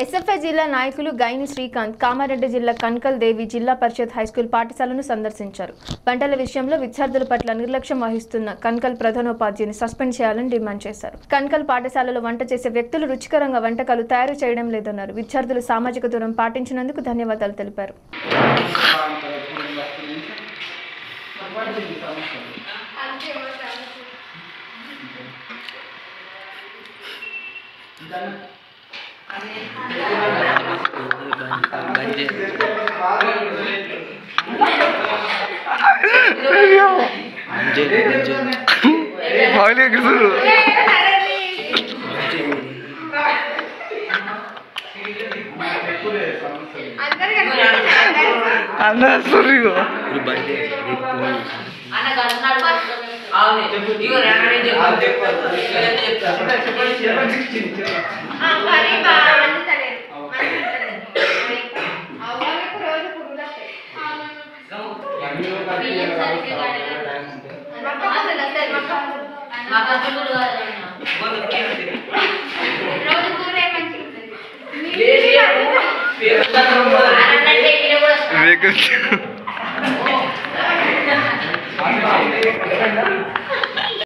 SFI జిల్లా నాయకులు గైని శ్రీకాంత్ కామారెడ్డి జిల్లా కన్కల్ దేవి జిల్లా పరిషత్ హైస్కూల్ పాఠశాలను సందర్శించారు పంటల విషయంలో విద్యార్థుల పట్ల నిర్లక్ష్యం వహిస్తున్న కన్కల్ ప్రధానోపాధ్యాయుని సస్పెండ్ చేయాలని డిమాండ్ చేశారు కన్కల్ పాఠశాలలో వంట చేసే వ్యక్తులు రుచికరంగా వంటకాలు తయారు చేయడం లేదన్నారు విద్యార్థులు సామాజిక దూరం పాటించినందుకు ధన్యవాదాలు తెలిపారు ఆయిల్ ఎగురుతుంది అన్న సారీ రోజు వెహికల్స్